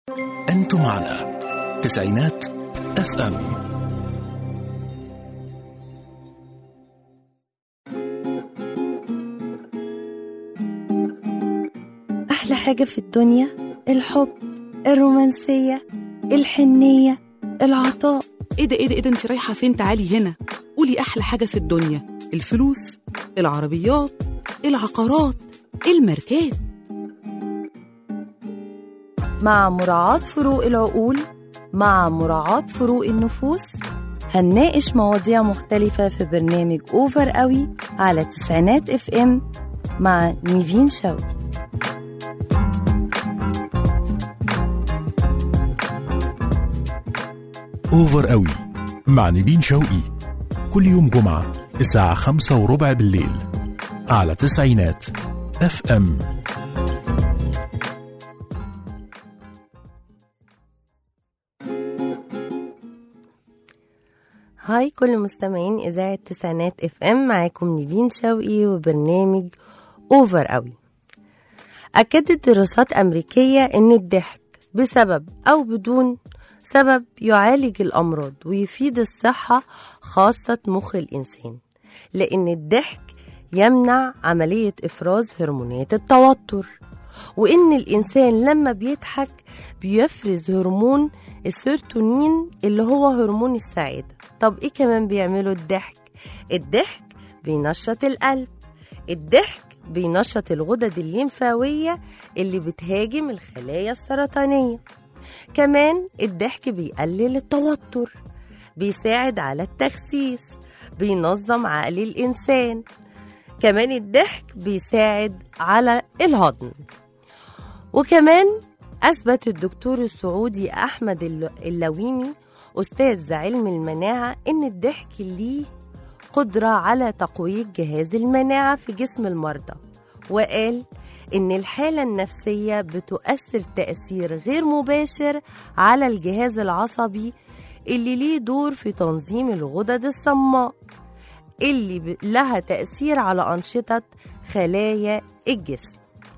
أنتم على تسعينات اف ام أحلى حاجة في الدنيا الحب الرومانسية الحنية العطاء ايه ده ايه ده ايه ده انت رايحه فين تعالي هنا قولي احلى حاجه في الدنيا الفلوس العربيات العقارات الماركات مع مراعاة فروق العقول مع مراعاة فروق النفوس هنناقش مواضيع مختلفة في برنامج أوفر قوي على تسعينات اف ام مع نيفين شوقي اوفر قوي مع نبين شوقي كل يوم جمعة الساعة خمسة وربع بالليل على تسعينات اف ام هاي كل مستمعين إذاعة تسعينات اف ام معاكم نيفين شوقي وبرنامج أوفر قوي أكدت دراسات أمريكية إن الضحك بسبب أو بدون سبب يعالج الأمراض ويفيد الصحة خاصة مخ الإنسان لأن الضحك يمنع عملية إفراز هرمونات التوتر وإن الإنسان لما بيضحك بيفرز هرمون السيروتونين اللي هو هرمون السعادة طب إيه كمان بيعمله الضحك؟ الضحك بينشط القلب الضحك بينشط الغدد الليمفاوية اللي بتهاجم الخلايا السرطانية كمان الضحك بيقلل التوتر بيساعد على التخسيس بينظم عقل الإنسان كمان الضحك بيساعد على الهضم وكمان أثبت الدكتور السعودي أحمد الل- اللويمي أستاذ علم المناعة إن الضحك ليه قدرة على تقوية جهاز المناعة في جسم المرضى وقال إن الحالة النفسية بتؤثر تأثير غير مباشر على الجهاز العصبي اللي ليه دور في تنظيم الغدد الصماء اللي ب- لها تأثير على أنشطة خلايا الجسم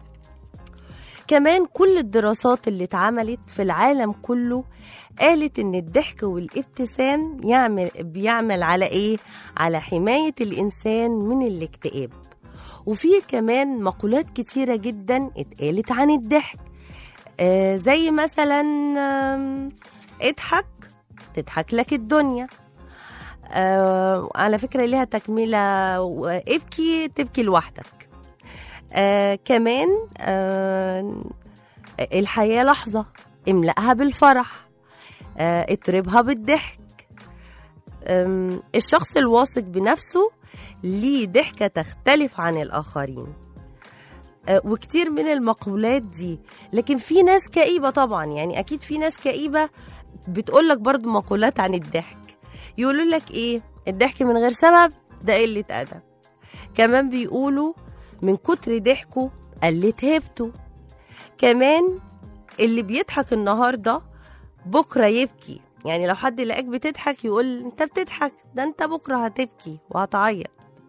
كمان كل الدراسات اللي اتعملت في العالم كله قالت ان الضحك والابتسام يعمل بيعمل على ايه على حماية الانسان من الاكتئاب وفي كمان مقولات كتيرة جدا اتقالت عن الضحك آه زي مثلا آم، اضحك تضحك لك الدنيا آه على فكرة ليها تكملة ابكي تبكي لوحدك آه كمان آه الحياة لحظة املأها بالفرح آه اطربها بالضحك آم، الشخص الواثق بنفسه ليه ضحكة تختلف عن الآخرين آه، وكتير من المقولات دي لكن في ناس كئيبة طبعا يعني أكيد في ناس كئيبة بتقولك برضو مقولات عن الضحك يقولوا لك إيه الضحك من غير سبب ده قلة أدب كمان بيقولوا من كتر ضحكه قلت هيبته كمان اللي بيضحك النهارده بكره يبكي يعني لو حد لقاك بتضحك يقول انت بتضحك ده انت بكره هتبكي وهتعيط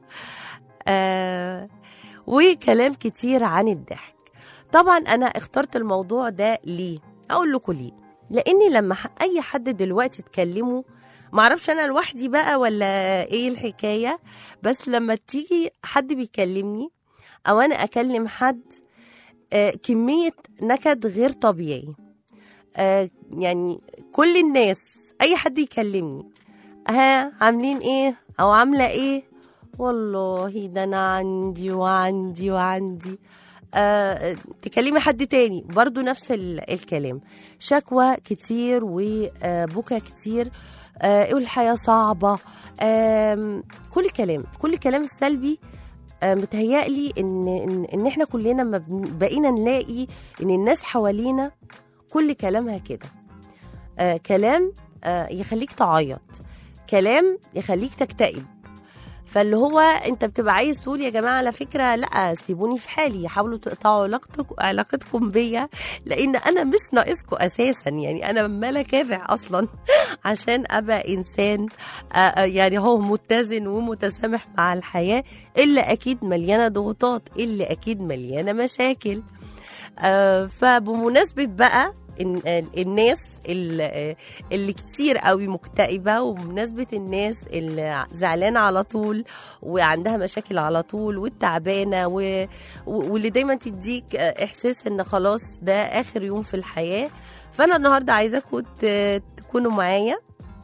آه وكلام كتير عن الضحك طبعا انا اخترت الموضوع ده ليه اقول لكم ليه لاني لما ح- اي حد دلوقتي تكلمه معرفش انا لوحدي بقى ولا ايه الحكايه بس لما تيجي حد بيكلمني او انا اكلم حد آه كميه نكد غير طبيعي آه يعني كل الناس اي حد يكلمني ها عاملين ايه او عامله ايه والله ده انا عندي وعندي وعندي آه تكلمي حد تاني برضو نفس ال- الكلام شكوى كتير وبكى كتير آه والحياة صعبة آم، كل كلام كل كلام السلبي آه، متهيألي إن, إن, إن إحنا كلنا ما بن- بقينا نلاقي إن الناس حوالينا كل كلامها كده آه كلام آه يخليك تعيط كلام يخليك تكتئب فاللي هو انت بتبقى عايز تقول يا جماعه على فكره لا سيبوني في حالي حاولوا تقطعوا علاقتك علاقتكم بيا لان انا مش ناقصكم اساسا يعني انا عماله كافح اصلا عشان ابقى انسان آه، آه، يعني هو متزن ومتسامح مع الحياه الا اكيد مليانه ضغوطات الا اكيد مليانه مشاكل آه، فبمناسبه بقى إن- الناس اللي اللي كتير قوي مكتئبه وبمناسبه الناس اللي زعلانه على طول وعندها مشاكل على طول والتعبانه و... و- واللي دايما تديك احساس ان خلاص ده اخر يوم في الحياه فانا النهارده عايزاكم ت- تكونوا معايا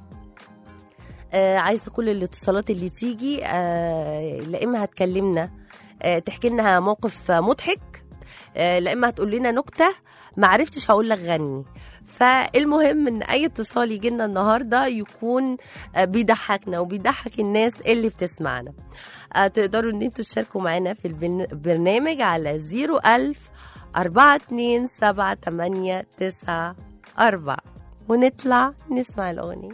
آه عايزه كل الاتصالات اللي تيجي آه لا اما هتكلمنا آه تحكي لنا موقف مضحك آه لا اما هتقول لنا نكته ما عرفتش هقول لك غني فالمهم ان اي اتصال يجي لنا النهارده يكون آه بيضحكنا وبيضحك الناس اللي بتسمعنا آه تقدروا ان انتوا تشاركوا معانا في البرن- البرنامج على 01000 42 7 8 9 4 ونطلع نسمع الاغنيه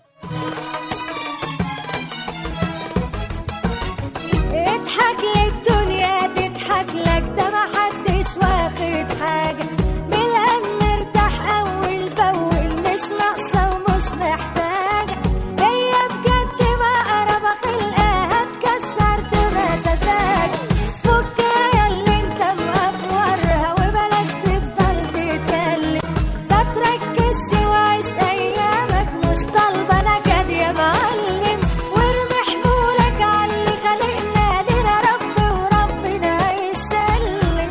اضحك للدنيا تضحك لك ده ما حدش واخد حاجة من الهم ارتاح أول بأول مش ناقصة ومش محتاجة هي بجد ما قرب خلقها هتكسر تمساساك فك يا اللي انت مقفورها وبلاش تفضل تتكلم ما تركزش وعيش أيامك مش طالبة نكد يا معلم وارمي حمولك على اللي خلقنا لنا رب وربنا يسلم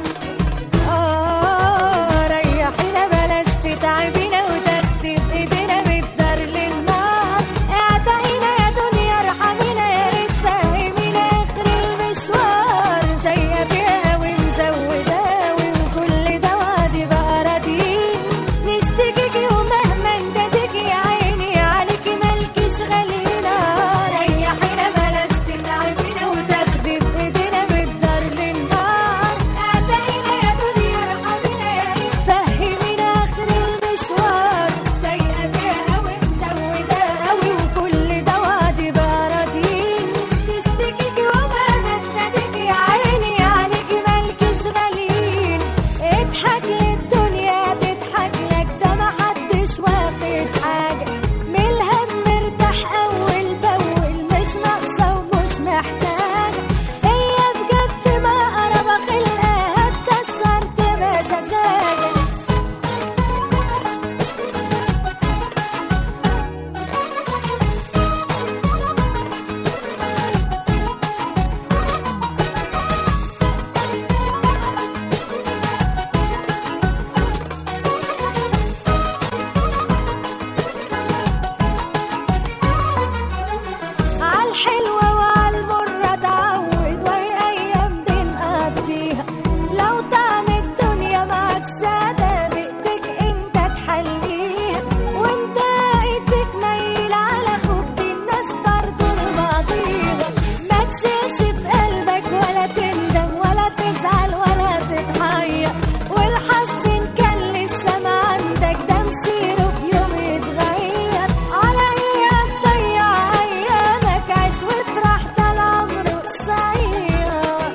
آه ريحينا بلاش تتعبينا وتاخدي بإيدينا من الدار للنار اعتقينا يا دنيا ارحمينا يا ريت فهمينا آخر المشوار زي فيها ومزودة وكل ده وعدي بقى راضيين نشتكيكي ومهما انتديكي يا عيني عليكي مالكيش غالينا ريحينا بلاش تتعبينا وتاخدي بإيدينا من الدار للنار اعتقينا يا دنيا ارحمينا يا ريت فهمينا آخر المشوار سايقة فيها ومزودة قوي وكل ده وعدي بقى راضيين نشتكيكي ومهما انتديكي يا عيني عليكي مالكيش غاليين اضحك للدنيا تضحك لك ده ما حدش واخد حاجة من الهم ارتاح أول بأول مش ناقصة ومش محتاجة هي بجد ما قرب خلقها هتكسر تبقى سذاجة عالحلوة وعالمرة اتعود وهي أيام بنقضيها لو طعم الدنيا معاك سادة بإيدك انت تحليها وانت ايدك ميل على أخوك دي الناس برضه لبعضيها ما تشيلش في قلبك ولا تندم ولا تزعل ولا تتحير والحظ إن كان لسه ما عندك ده مصيره في يوم يتغير على ايه هتضيع ايامك عيش وافرح ده العمر قصير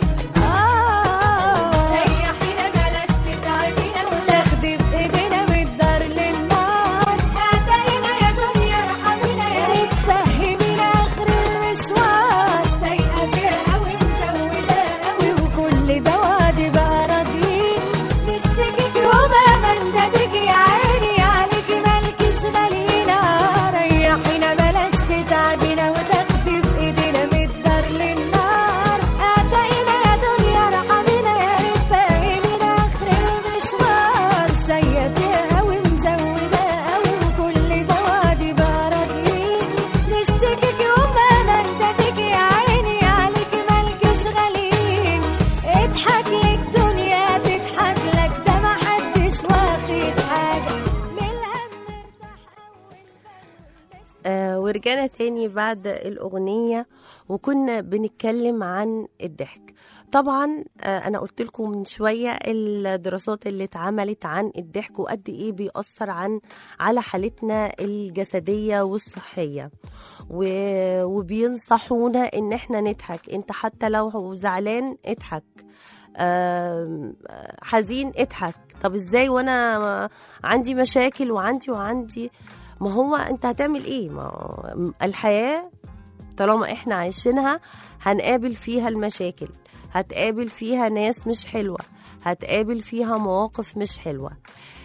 اه ريحينا بلاش تتعبينا وتاخدي بايدينا من الدار للنار اعتقينا يا دنيا ارحمينا يا ريت فهمينا اخر المشوار سايقه فيها قوي مزوده قوي وكل ده وعدي بقى راضيين نشتكيكي ومهما انتديكي يا عيني عليكي مالكيش غالينا ريحينا بلاش تتعبينا وتاخدي بايدينا من الدار للنار اعتقينا يا دنيا ارحمينا يا ريت فهمينا اخر المشوار سايقه فيها قوي مزوده قوي وكل ده وعدي بقى راضيين نشتكيكي ومهما انتديكي يا عيني عليكي مالكيش غاليين اضحك للدنيا تضحك لك ده ما حدش واخد حاجة من الهم ارتاح أول آه ورجعنا تاني بعد الأغنية وكنا بنتكلم عن الضحك طبعا آه أنا قلت لكم من شوية الدراسات اللي اتعملت عن الضحك وقد إيه بيأثر عن على حالتنا الجسدية والصحية و... وبينصحونا إن احنا نضحك انت حتى لو زعلان اضحك آم، حزين اضحك طب ازاي وانا عندي مشاكل وعندي وعندي ما هو انت هتعمل ايه ما هو الحياة طالما احنا عايشينها هنقابل فيها المشاكل هتقابل فيها ناس مش حلوة هتقابل فيها مواقف مش حلوة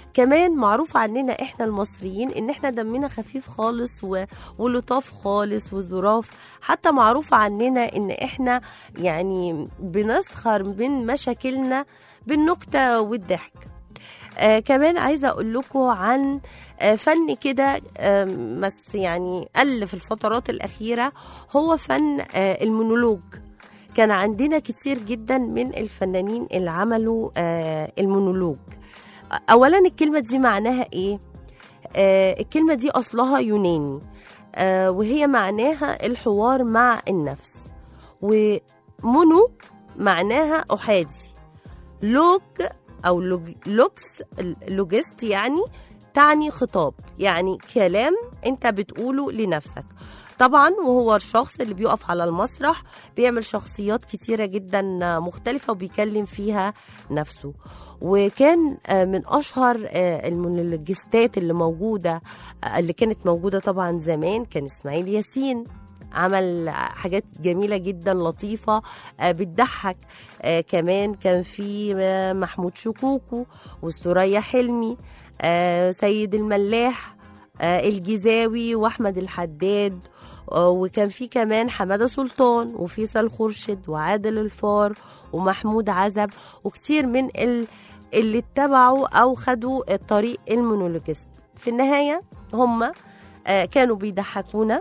كمان معروف عننا احنا المصريين ان احنا دمنا خفيف خالص و... ولطاف خالص وظراف حتى معروف عننا ان احنا يعني بنسخر من مشاكلنا بالنكتة والضحك آه كمان عايزة أقول لكم عن آه فن كده آه بس يعني قل في الفترات الأخيرة هو فن آه المونولوج كان عندنا كتير جدا من الفنانين اللي عملوا آه المونولوج أولا الكلمة دي معناها إيه؟ آه الكلمة دي أصلها يوناني آه وهي معناها الحوار مع النفس ومونو معناها أحادي لوج او لوج لوكس لوجست يعني تعني خطاب يعني كلام انت بتقوله لنفسك طبعا وهو الشخص اللي بيقف على المسرح بيعمل شخصيات كتيرة جدا مختلفة وبيكلم فيها نفسه وكان آه، من أشهر آه، المونولوجيستات اللي موجودة آه، اللي كانت موجودة طبعا زمان كان إسماعيل ياسين عمل حاجات جميلة جدا لطيفة آه، بتضحك آه، كمان كان في آه، محمود شكوكو وسوريا حلمي آه، سيد الملاح آه، الجزاوي واحمد الحداد آه، وكان في كمان حماده سلطان وفيصل خورشيد وعادل الفار ومحمود عزب وكتير من ال... اللي اتبعوا او خدوا الطريق المونولوجيست في النهايه هم آه، كانوا بيضحكونا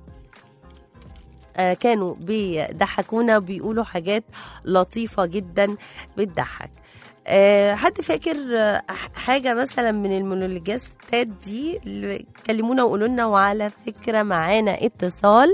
آه، كانوا بيضحكونا وبيقولوا حاجات لطيفة جدا بتضحك آه، حد فاكر آه، حاجة مثلا من المونولوجيستات دي اللي كلمونا وقولوا لنا وعلى فكرة معانا اتصال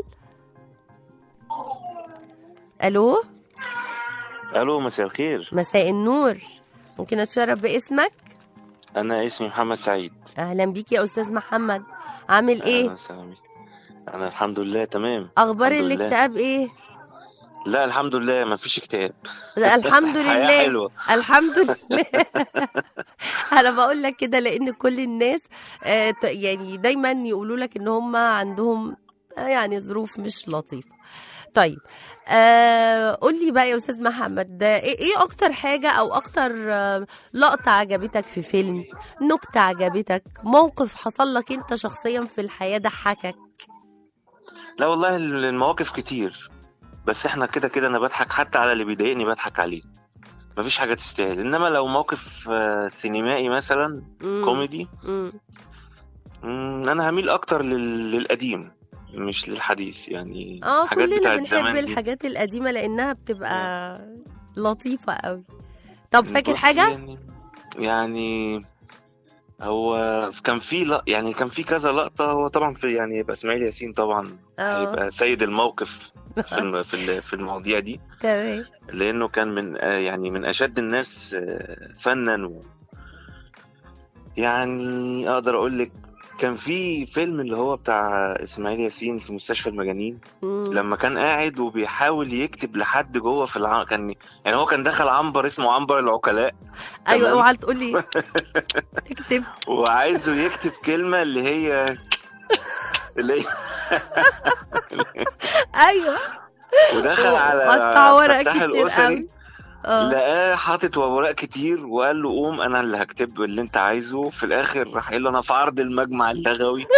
الو الو مساء الخير مساء النور ممكن اتشرف باسمك انا اسمي محمد سعيد اهلا بيك يا استاذ محمد عامل أهلا ايه وسهلا بيك. انا الحمد لله تمام اخبار الحمد لله. الاكتئاب ايه لا الحمد لله ما فيش اكتئاب لا، الحمد الحياة لله حلوة. الحمد لله انا بقول لك كده لان كل الناس آه، ت- يعني دايما يقولوا لك ان هم عندهم آه، يعني ظروف مش لطيفه طيب آه قول لي بقى يا استاذ محمد ده ايه إيه اكتر حاجه او اكتر آه، لقطه عجبتك في فيلم نكته عجبتك موقف حصل لك انت شخصيا في الحياه ضحكك لا والله المواقف كتير بس احنا كده كده انا بضحك حتى على اللي بيضايقني بضحك عليه مفيش حاجه تستاهل انما لو موقف آه، سينمائي مثلا مم. كوميدي مم. مم، انا هميل اكتر لل... للقديم مش للحديث يعني اه حاجات كلنا بتاعت بنحب زمان دي. الحاجات القديمه لانها بتبقى لطيفه قوي طب فاكر بص حاجه يعني, يعني هو كان في لا يعني كان في كذا لقطة هو طبعا في يعني يبقى اسماعيل ياسين طبعا اه هيبقى سيد الموقف في الم- في ال- في المواضيع دي تمام لأنه كان من آه، يعني من أشد الناس آه، فنا و يعني أقدر أقول لك كان في فيلم اللي هو بتاع اسماعيل ياسين في مستشفى المجانين مم. لما كان قاعد وبيحاول يكتب لحد جوه في الع... كان يعني هو كان دخل عنبر اسمه عنبر العقلاء ايوه تمام. اوعى تقول لي اكتب وعايزه يكتب كلمة اللي هي اللي هي ايوه ودخل على قطع ورق فتح كتير الأسري قوي اه لقاه حاطط اوراق كتير وقال له قوم انا اللي هكتب اللي انت عايزه في الاخر راح قال له انا في عرض المجمع اللغوي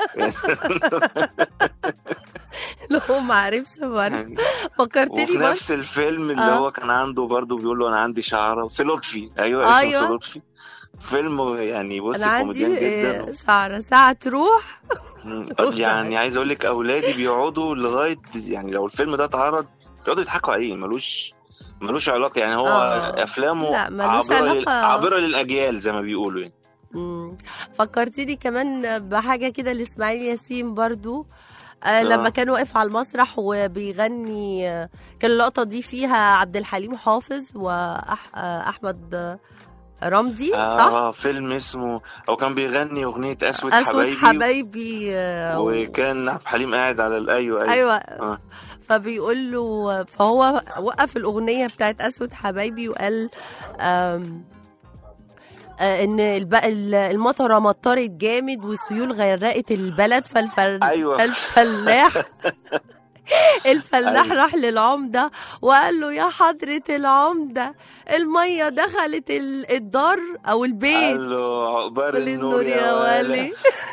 لا هو ما عرفش برضه يعني فكرتني وفي برضه نفس الفيلم اللي آه. هو كان عنده برضه بيقول له انا عندي شعره وسي لطفي ايوه اسمه أيوة. سي لطفي فيلم يعني بص انا كوميديان عندي جدا آه، شعره ساعه تروح مم. يعني عايز اقول لك اولادي بيقعدوا لغايه يعني لو الفيلم ده اتعرض بيقعدوا يضحكوا عليه ملوش ملوش علاقه يعني هو آه. افلامه لا، ملوش عابره لل... علاقة. عابره للاجيال زي ما بيقولوا يعني مم. فكرتني كمان بحاجة كده لإسماعيل ياسين برضو آه لما كان واقف على المسرح وبيغني آه، كان اللقطة دي فيها عبد الحليم حافظ وأحمد رمزي صح؟ اه فيلم اسمه او كان بيغني اغنيه اسود, أسود حبايبي حبايبي آه، و- وكان عبد الحليم قاعد على ال- ايوه ايوه, أيوة آه. فبيقول له فهو وقف الأغنية بتاعت أسود حبايبي وقال آم، آه، ان الب- ال- المطره مطرت جامد والسيول غرقت البلد فالفل... أيوة. فالفلاح الفلاح أيوة. راح للعمدة وقال له يا حضرة العمدة المية دخلت ال- الدار أو البيت قال له عقبال النور يا والي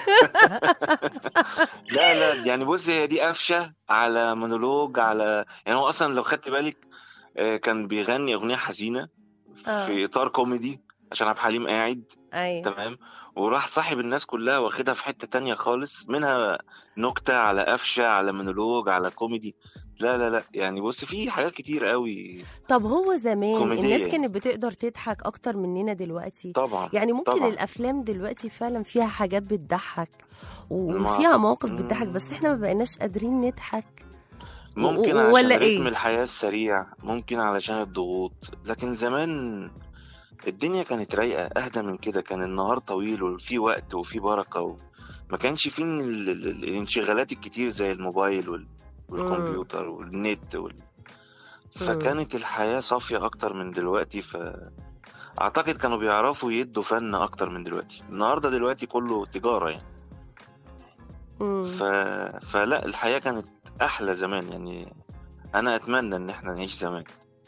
لا لا يعني بص هي دي قفشه على مونولوج على يعني هو اصلا لو خدت بالك آه، كان بيغني اغنيه حزينه آه. في اطار كوميدي عشان عبد الحليم قاعد أيوة تمام وراح صاحب الناس كلها واخدها في حته تانية خالص منها نكته على قفشه على مونولوج على كوميدي لا لا لا يعني بص في حاجات كتير قوي طب هو زمان كوميدية. الناس كانت بتقدر تضحك أكتر مننا دلوقتي طبعا يعني ممكن طبعا. الافلام دلوقتي فعلا فيها حاجات بتضحك و- ما- وفيها مواقف مم. بتضحك بس احنا ما بقيناش قادرين نضحك ممكن و- عشان ولا رتم إيه؟ الحياة السريع ممكن علشان الضغوط لكن زمان الدنيا كانت رايقة أهدى من كده كان النهار طويل وفي وقت وفي بركة و... ما كانش فيه ال- ال- ال- الانشغالات الكتير زي الموبايل وال... والكمبيوتر والنت وال... فكانت الحياة صافية أكتر من دلوقتي ف أعتقد كانوا بيعرفوا يدوا فن أكتر من دلوقتي النهاردة دلوقتي كله تجارة يعني مم. ف... فلا الحياة كانت أحلى زمان يعني أنا أتمنى إن إحنا نعيش زمان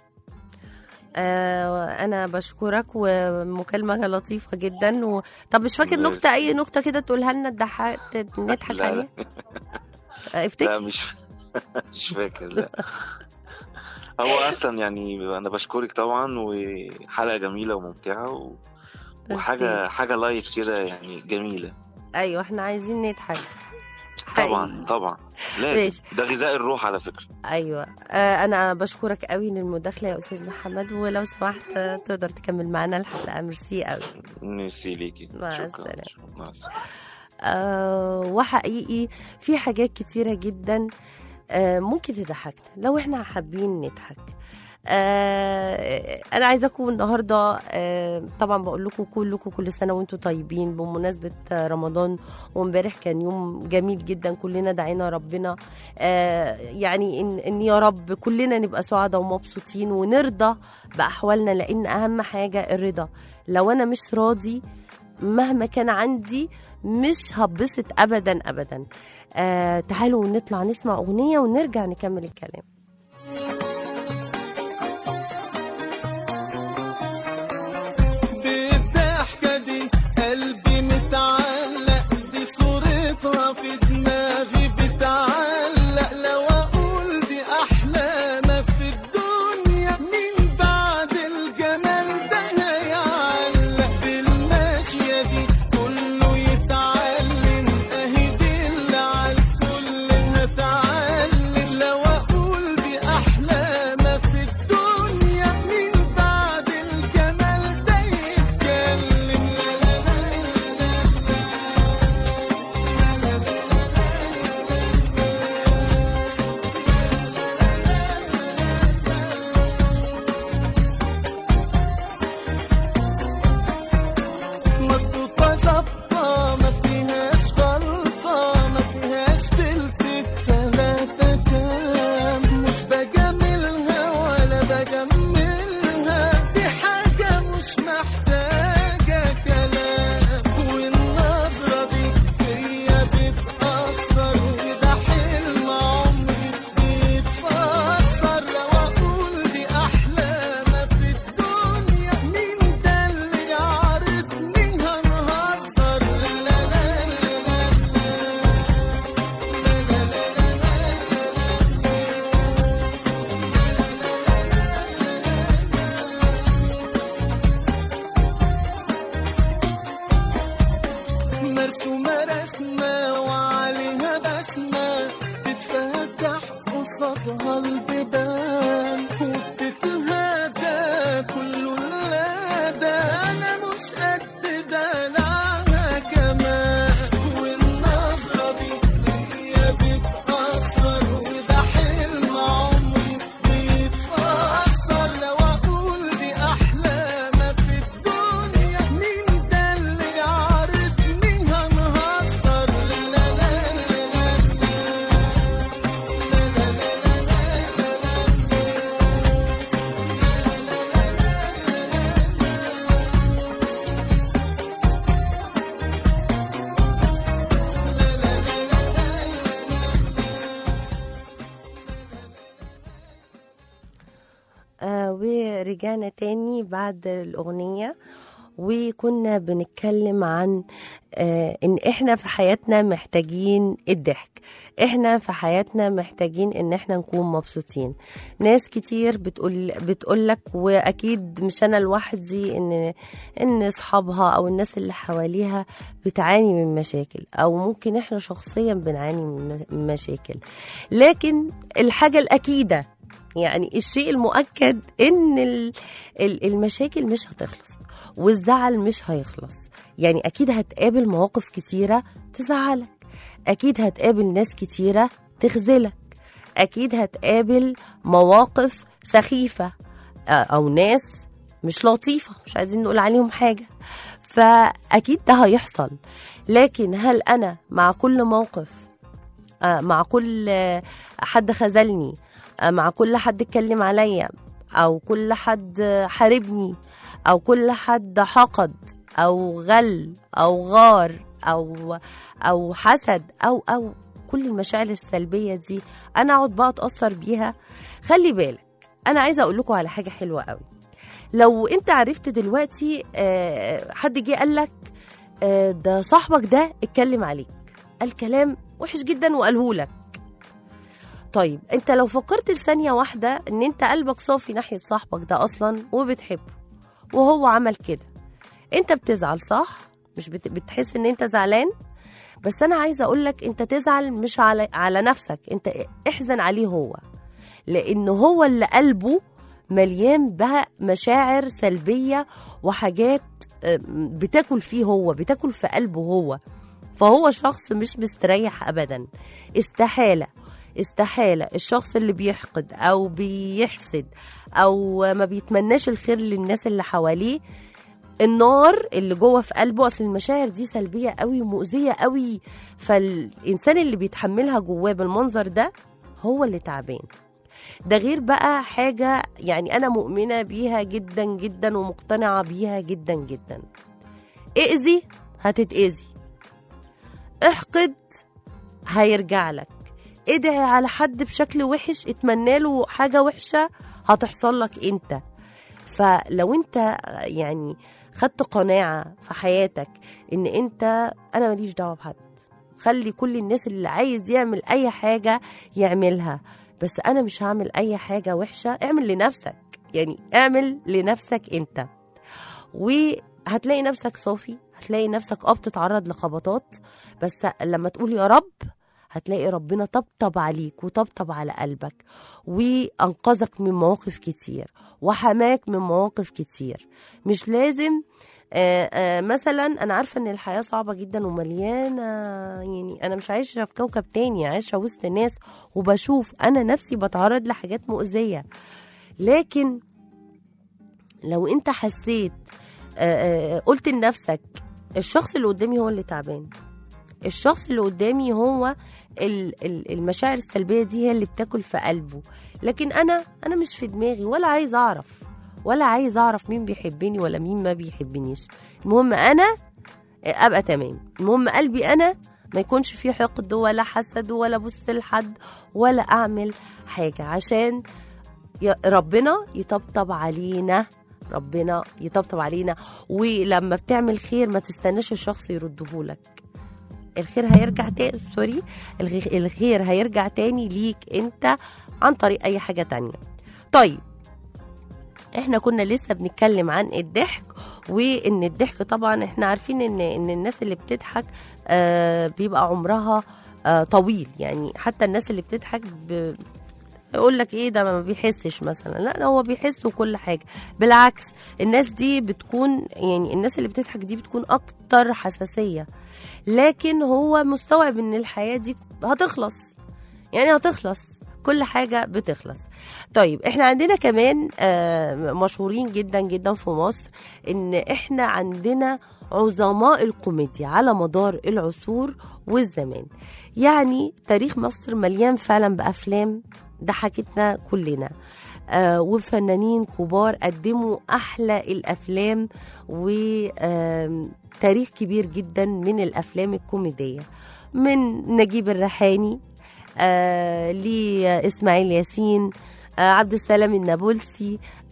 آه انا بشكرك ومكالمه لطيفه جدا و... طب مش فاكر ميرسي. نكته اي نكته كده تقولها لنا تضحك نضحك لا، لا. عليها آه، لا افتكر مش مش فاكر لا هو أصلا يعني أنا بشكرك طبعا وحلقة جميلة وممتعة و... وحاجة حاجة لايف كده يعني جميلة ايوه احنا عايزين نضحك طبعا حقيقي. طبعا ماشي. لازم ده غذاء الروح على فكرة ايوه آه انا بشكرك قوي للمداخله يا استاذ محمد ولو سمحت آه، تقدر تكمل معانا الحلقه ميرسي قوي ميرسي ليكي مع شكرا السلامة. مع السلامة آه وحقيقي في حاجات كتيرة جدا آه ممكن تضحكنا لو احنا حابين نضحك آه انا عايزاكم النهارده آه طبعا بقول لكم كلكم كل سنه وانتم طيبين بمناسبه آه، رمضان وامبارح كان يوم جميل جدا كلنا دعينا ربنا آه يعني ان, إن يا رب كلنا نبقى سعداء ومبسوطين ونرضى باحوالنا لان اهم حاجه الرضا لو انا مش راضي مهما كان عندي مش هبسط ابدا ابدا آه تعالوا نطلع نسمع اغنيه ونرجع نكمل الكلام بالضحكة دي قلبي متعلق دي صورتها في دماغي بتعلق لو أقول دي أحلى ما في الدنيا مين بعد الجمال ده هيعلق بالماشية دي كله يتعلم أهي دي اللي عالكل هتعلم لو أقول دي أحلى ما في الدنيا مين بعد الجمال ده يتكلم لا لا لا مظبوطة ظابطة ما فيهاش غلطة ما فيهاش تلت التلاتة كام مش بجاملها ولا بجملها دي حاجة مش محتاجة كلام والنظرة دي فيا بتأثر وده حلم عمري بيتفسر لو أقول دي أحلى ما في الدنيا مين ده اللي يعرضني هنهزر ورجعنا تاني بعد الأغنية وكنا بنتكلم عن آه ان احنا في حياتنا محتاجين الضحك احنا في حياتنا محتاجين ان احنا نكون مبسوطين ناس كتير بتقول بتقولك واكيد مش انا لوحدي ان ان اصحابها او الناس اللي حواليها بتعاني من مشاكل او ممكن احنا شخصيا بنعاني من مشاكل لكن الحاجة الأكيدة يعني الشيء المؤكد ان ال- ال- المشاكل مش هتخلص والزعل مش هيخلص يعني اكيد هتقابل مواقف كتيره تزعلك اكيد هتقابل ناس كتيره تخذلك اكيد هتقابل مواقف سخيفه آه، او ناس مش لطيفه مش عايزين نقول عليهم حاجه فاكيد ده هيحصل لكن هل انا مع كل موقف آه، مع كل آه، حد خذلني آه، مع كل حد اتكلم عليا او كل حد آه، حاربني او كل حد حقد او غل او غار او او حسد او او كل المشاعر السلبيه دي انا اقعد بقى اتاثر بيها خلي بالك انا عايزه اقول لكم على حاجه حلوه قوي لو انت عرفت دلوقتي آه، حد جه قال لك آه، ده صاحبك ده اتكلم عليك قال كلام وحش جدا وقاله لك طيب انت لو فكرت لثانيه واحده ان انت قلبك صافي ناحيه صاحبك ده اصلا وبتحبه وهو عمل كده انت بتزعل صح مش بت- بتحس ان انت زعلان بس انا عايزه اقول لك انت تزعل مش على على نفسك انت احزن عليه هو لان هو اللي قلبه مليان بقى مشاعر سلبيه وحاجات آه، بتاكل فيه هو بتاكل في قلبه هو فهو شخص مش مستريح ابدا استحاله استحاله الشخص اللي بيحقد او بيحسد او ما بيتمناش الخير للناس اللي حواليه النار اللي جوه في قلبه اصل المشاعر دي سلبيه قوي ومؤذيه قوي فالانسان اللي بيتحملها جواه بالمنظر ده هو اللي تعبان ده غير بقى حاجه يعني انا مؤمنه بيها جدا جدا ومقتنعه بيها جدا جدا اذي هتتاذي احقد هيرجع لك ادعي على حد بشكل وحش اتمنى له حاجه وحشه هتحصل لك انت فلو انت يعني خدت قناعه في حياتك ان انت انا ماليش دعوه بحد خلي كل الناس اللي عايز يعمل اي حاجه يعملها بس انا مش هعمل اي حاجه وحشه اعمل لنفسك يعني اعمل لنفسك انت وهتلاقي نفسك صافي هتلاقي نفسك اه بتتعرض لخبطات بس لما تقول يا رب هتلاقي ربنا طبطب عليك وطبطب على قلبك وانقذك من مواقف كتير وحماك من مواقف كتير مش لازم آه آه مثلا انا عارفه ان الحياه صعبه جدا ومليانه يعني انا مش عايشه في كوكب تاني عايشه وسط ناس وبشوف انا نفسي بتعرض لحاجات مؤذيه لكن لو انت حسيت آه آه قلت لنفسك الشخص اللي قدامي هو اللي تعبان الشخص اللي قدامي هو ال- ال- المشاعر السلبيه دي هي اللي بتاكل في قلبه لكن انا انا مش في دماغي ولا عايز اعرف ولا عايز اعرف مين بيحبني ولا مين ما بيحبنيش المهم انا ابقى تمام المهم قلبي انا ما يكونش فيه حقد ولا حسد ولا بص لحد ولا اعمل حاجه عشان يا- ربنا يطبطب علينا ربنا يطبطب علينا ولما بتعمل خير ما تستناش الشخص يردهولك الخير هيرجع تاني سوري الغ- الخير هيرجع تاني ليك انت عن طريق اي حاجه تانية طيب احنا كنا لسه بنتكلم عن الضحك وان الضحك طبعا احنا عارفين ان ان الناس اللي بتضحك آه بيبقى عمرها آه طويل يعني حتى الناس اللي بتضحك ب... يقول لك ايه ده ما بيحسش مثلا لا ده هو بيحس وكل حاجه بالعكس الناس دي بتكون يعني الناس اللي بتضحك دي بتكون اكتر حساسيه لكن هو مستوعب ان الحياه دي هتخلص يعني هتخلص كل حاجه بتخلص طيب احنا عندنا كمان آه، مشهورين جدا جدا في مصر ان احنا عندنا عظماء الكوميديا على مدار العصور والزمان يعني تاريخ مصر مليان فعلا بافلام ضحكتنا كلنا آه وفنانين كبار قدموا احلى الافلام وتاريخ كبير جدا من الافلام الكوميديه من نجيب الريحاني آه لاسماعيل ياسين آه عبد السلام النابلسي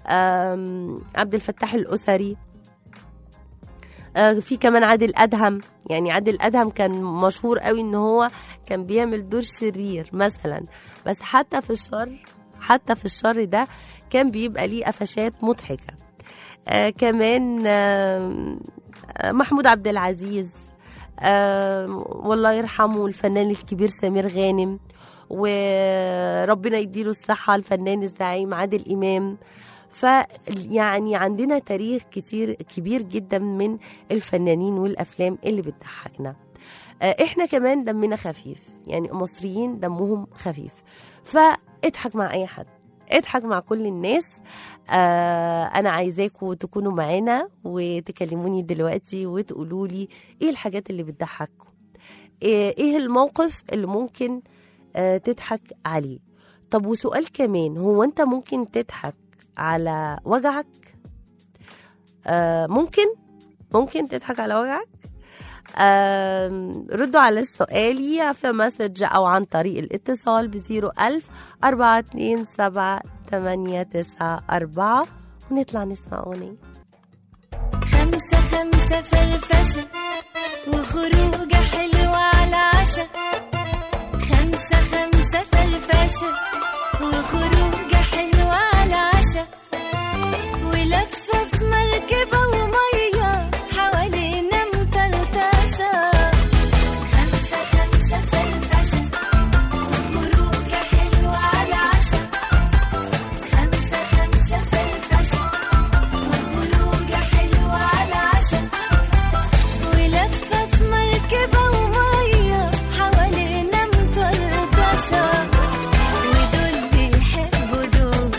آم، عبد الفتاح الأسري آه، في كمان عادل أدهم يعني عادل أدهم كان مشهور قوي ان هو كان بيعمل دور شرير مثلا بس حتى في الشر حتى في الشر ده كان بيبقى ليه قفشات مضحكة آه كمان آه آه، محمود عبد العزيز آه والله يرحمه الفنان الكبير سمير غانم وربنا يديله الصحة الفنان الزعيم عادل إمام فيعني عندنا تاريخ كتير كبير جدا من الفنانين والأفلام اللي بتضحكنا آه، احنا كمان دمنا خفيف يعني المصريين دمهم خفيف فاضحك مع اي حد اضحك مع كل الناس آه انا عايزاكم تكونوا معانا وتكلموني دلوقتي وتقولوا لي ايه الحاجات اللي بتضحككم ايه إيه الموقف اللي ممكن آه تضحك عليه طب وسؤال كمان هو انت ممكن تضحك على وجعك آه ممكن ممكن تضحك على وجعك آم، ردوا على سؤالي في مسج أو عن طريق الاتصال بزيرو ألف أربعة اتنين سبعة تمانية تسعة أربعة ونطلع نسمع أغنية خمسة خمسة فرفشة وخروجة حلوة على عشا خمسة خمسة فرفشة وخروجة حلوة على عشا ولفة في مركبة ومية حوالينا مطرطشة خمسة خمسة فرفشة وخروجة حلوة على عشا خمسة خمسة فرفشة وخروجة حلوة على عشا ولفة في مركبة ومية حوالينا مطرطشة ودول بيحبوا دول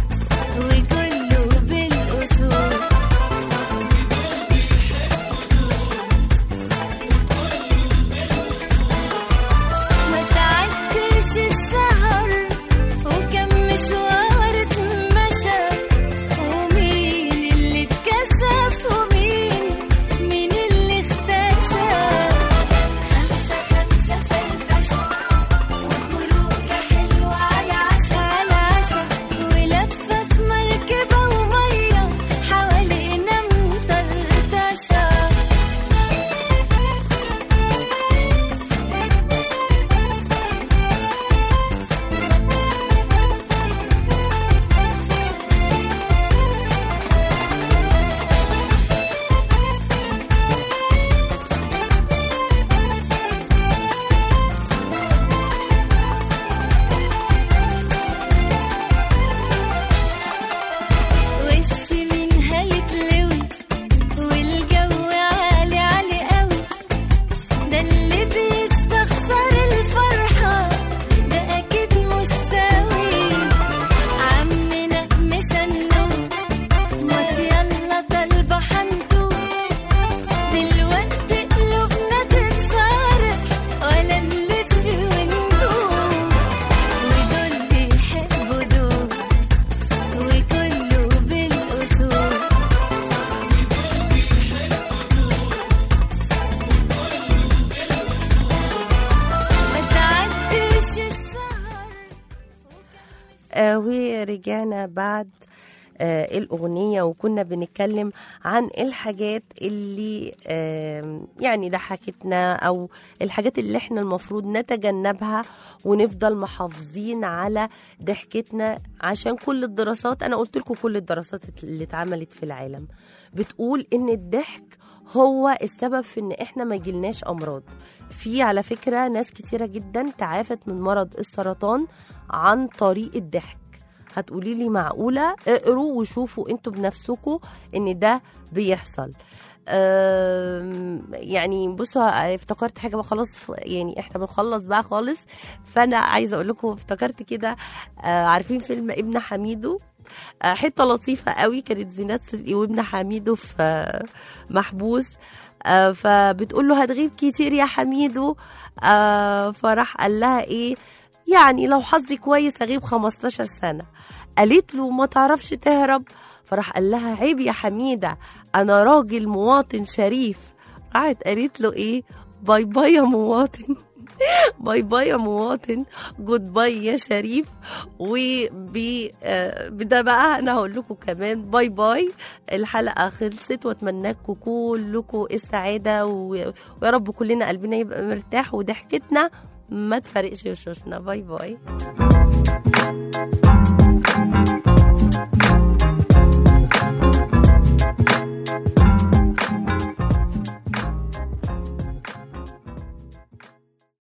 وكله بالأصول ما تعدش السهر وكم مشوار اتمشى ومين اللي اتكسف ومين مين اللي اختشى خمسة خمسة فرفشة وخروجة حلوة على عشا على عشا ولفة في مركبة ومية حوالينا مطرطشة وش مين هيتلوي والجو عالي عالي قوي ده اللي بيستخسر الفرحة ده أكيد مش سوي عمنا مسنون موت يلا طالبة حنطوط دلوقتي قلوبنا تتصارع ولا نلف وندوب ودول بيحبوا دول وكله بالأصول ما تعديش السهر آه ورجعنا بعد آه الأغنية وكنا بنتكلم عن الحاجات اللي آه يعني ضحكتنا أو الحاجات اللي احنا المفروض نتجنبها ونفضل محافظين على ضحكتنا عشان كل الدراسات أنا قلت لكم كل الدراسات اللي اتعملت في العالم بتقول إن الضحك هو السبب في ان احنا ما يجيلناش امراض في على فكره ناس كتيره جدا تعافت من مرض السرطان عن طريق الضحك هتقولي لي معقوله اقروا وشوفوا انتوا بنفسكم ان ده بيحصل أم، يعني بصوا افتكرت حاجه بقى خلاص يعني احنا بنخلص بقى خالص فانا عايزه اقول لكم افتكرت كده آه، عارفين فيلم ابن حميدو آه، حته لطيفه قوي كانت زينات صدقي وابن حميدو في آه، محبوس آه، فبتقول له هتغيب كتير يا حميدو آه، فراح قال لها ايه يعني لو حظي كويس اغيب 15 سنه قالت له ما تعرفش تهرب فراح قال لها عيب يا حميده انا راجل مواطن شريف راحت قالت له ايه باي باي يا مواطن باي باي يا مواطن جود باي يا شريف وبي آه، بده بقى انا هقول لكم كمان باي باي الحلقه خلصت واتمنى لكم كلكم السعاده و- ويا رب كلنا قلبنا يبقى مرتاح وضحكتنا ما تفرقش وشوشنا باي باي